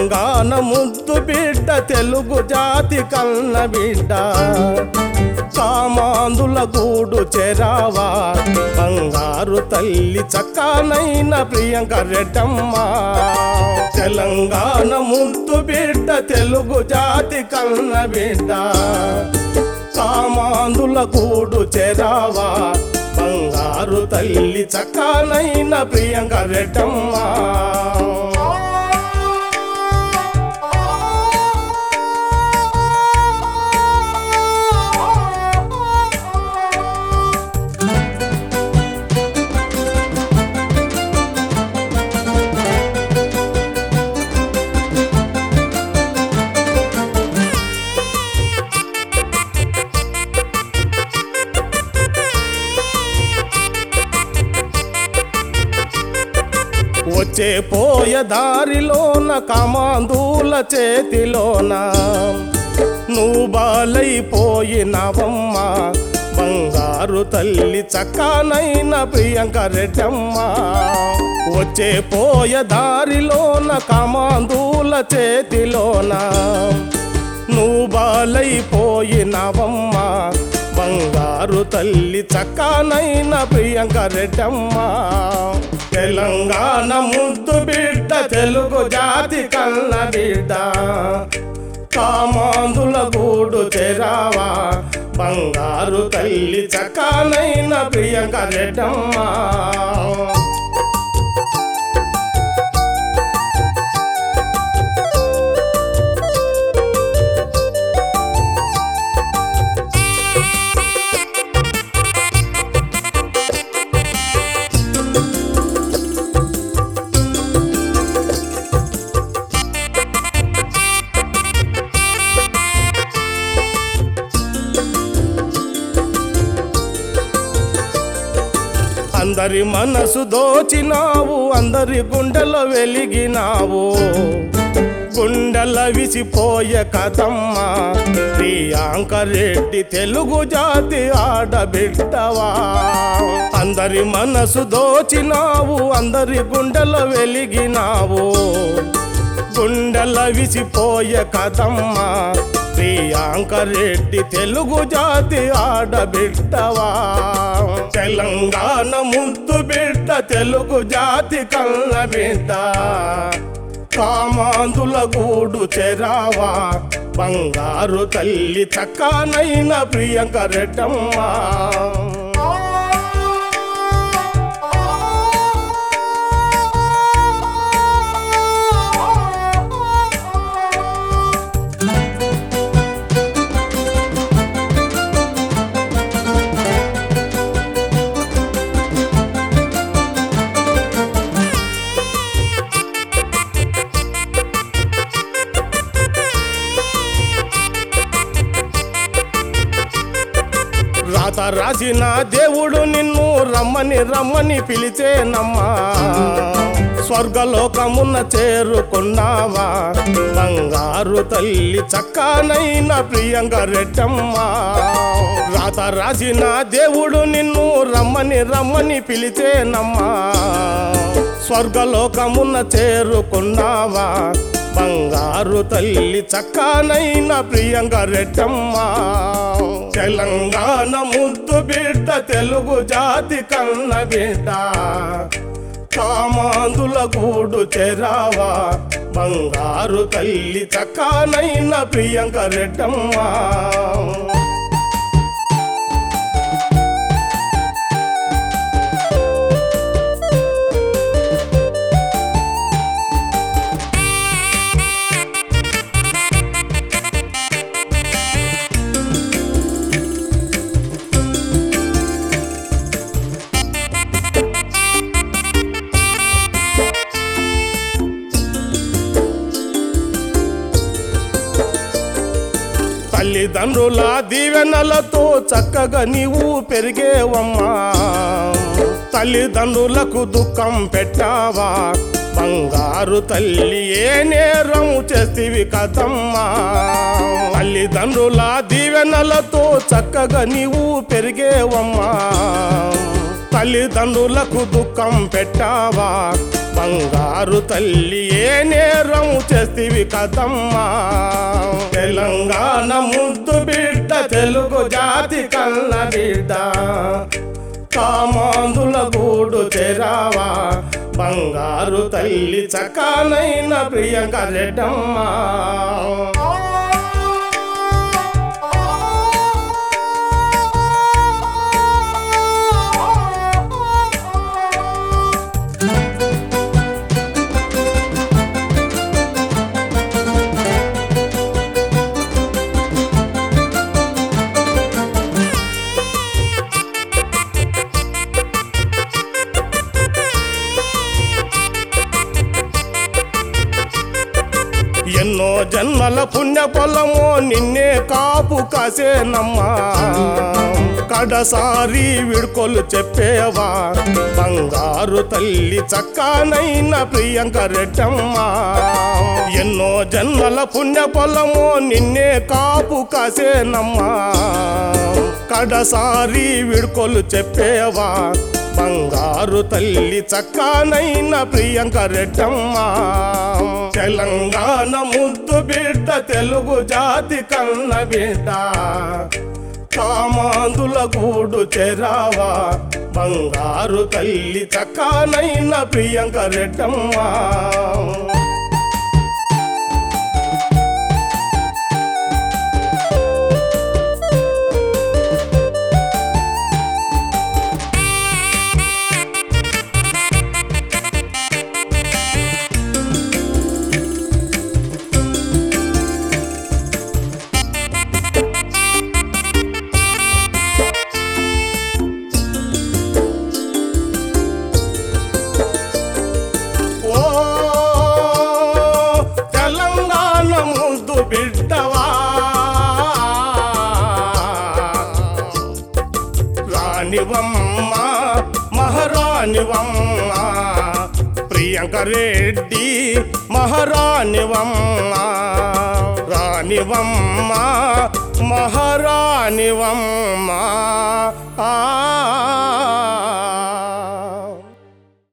తెలంగాణ ముద్దు బిడ్డ తెలుగు జాతి కన్న బిడ్డ కామాందుల గూడు చెరావా బంగారు తల్లి చక్కనైన ప్రియాంక రెడ్డమ్మ తెలంగాణ ముద్దు బిడ్డ తెలుగు జాతి కన్న బిడ్డ కామాందుల గూడు చెరావా బంగారు తల్లి చక్కనైన ప్రియాంక రెడ్డమ్మ వచ్చే పోయే దారిలోన కమాందుల చేతిలోన నువ్వు బాలైపోయినవమ్మ బంగారు తల్లి చక్కనైన ప్రియాంక రెడ్డమ్మ వచ్చే పోయే దారిలోన కమాందుల చేతిలోన నువ్వు బాలైపోయినవమ్మ బంగారు తల్లి చక్కనైన ప్రియాంక రెడ్డమ్మ తెలంగాణ ముద్దు బిడ్డ తెలుగు జాతి కన్న బిడ్డ కామాందుల గూడు తెరావా బంగారు తల్లి చక్కనైన ప్రియాంక రెడ్డమ్మ అందరి మనసు దోచినావు అందరి గుండెలో వెలిగినావు గుండెల విసిపోయే కథమ్మ ప్రియాంక రెడ్డి తెలుగు జాతి ఆడబిడ్డవా అందరి మనసు దోచినావు అందరి గుండెలో వెలిగినావు గుండెల విసిపోయే కథమ్మ ప్రియాంక రెడ్డి తెలుగు జాతి ఆడబిడ్డవా తెలంగాణ ముద్దు బిడ్డ తెలుగు జాతి కన్న బిడ్డ కామాందుల గూడు చెరావా బంగారు తల్లి చక్కనైన ప్రియాంక రెడ్డమ్మ రాత రాసిన దేవుడు నిన్ను రమ్మని రమ్మని పిలిచేనమ్మా స్వర్గలోకమున్న చేరుకున్నావా బంగారు తల్లి చక్కనైన ప్రియంగా రెడ్డమ్మా రాత రాసిన దేవుడు నిన్ను రమ్మని రమ్మని పిలిచేనమ్మా స్వర్గలోకమున్న చేరుకున్నావా బంగారు తల్లి చక్కనైన ప్రియంగా రెడ్డమ్మా తెలంగాణ ముద్దు బిడ్డ తెలుగు జాతి కన్న బిడ్డ కామాందుల గూడు చెరావా బంగారు తల్లి చక్కనైన ప్రియంక రెడ్డమ్మా తల్లిదండ్రుల దీవెనలతో చక్కగా నీవు పెరిగేవమ్మా తల్లిదండ్రులకు దుఃఖం పెట్టావా బంగారు తల్లి ఏ నేరం చేతివి కదమ్మా తల్లిదండ్రుల దీవెనలతో చక్కగా నీవు పెరిగేవమ్మా తల్లిదండ్రులకు దుఃఖం పెట్టావా బంగారు తల్లి ఏ నేరం చేస్తివి కదమ్మా తెలంగాణ ముద్దు బిడ్డ తెలుగు జాతి కన్న బిడ్డ కామాందుల గూడు తెరావా బంగారు తల్లి చకానైన ప్రియంక రెడ్డమ్మా ఎన్నో జన్మల పుణ్య పొలమో నిన్నే కాపు కాసేనమ్మా కడసారి విడుకొలు చెప్పేవా బంగారు తల్లి చక్కానైన ప్రియంక రెడ్డమ్మా ఎన్నో జన్మల పుణ్య పొలమో నిన్నే కాపు కాసేనమ్మా కడసారి విడుకొలు చెప్పేవా బంగారు తల్లి చక్కానైన ప్రియంక రెడ్డమ్మా తెలంగాణ ముద్దు బిడ్డ తెలుగు జాతి కన్న బిడ్డ కామాందుల గూడు చెరావా బంగారు తల్లి చక్కానైన ప్రియంక రెడ్డమ్మా ఓ తెలంగాణ ముద్దు బిడ్డవా రాణివమ్మ మహారాణివమ్మ ప్రియాంక రెడ్డి మహారాణివమ్మ రాణివమ్మ మహారాణివమ్మ ఆ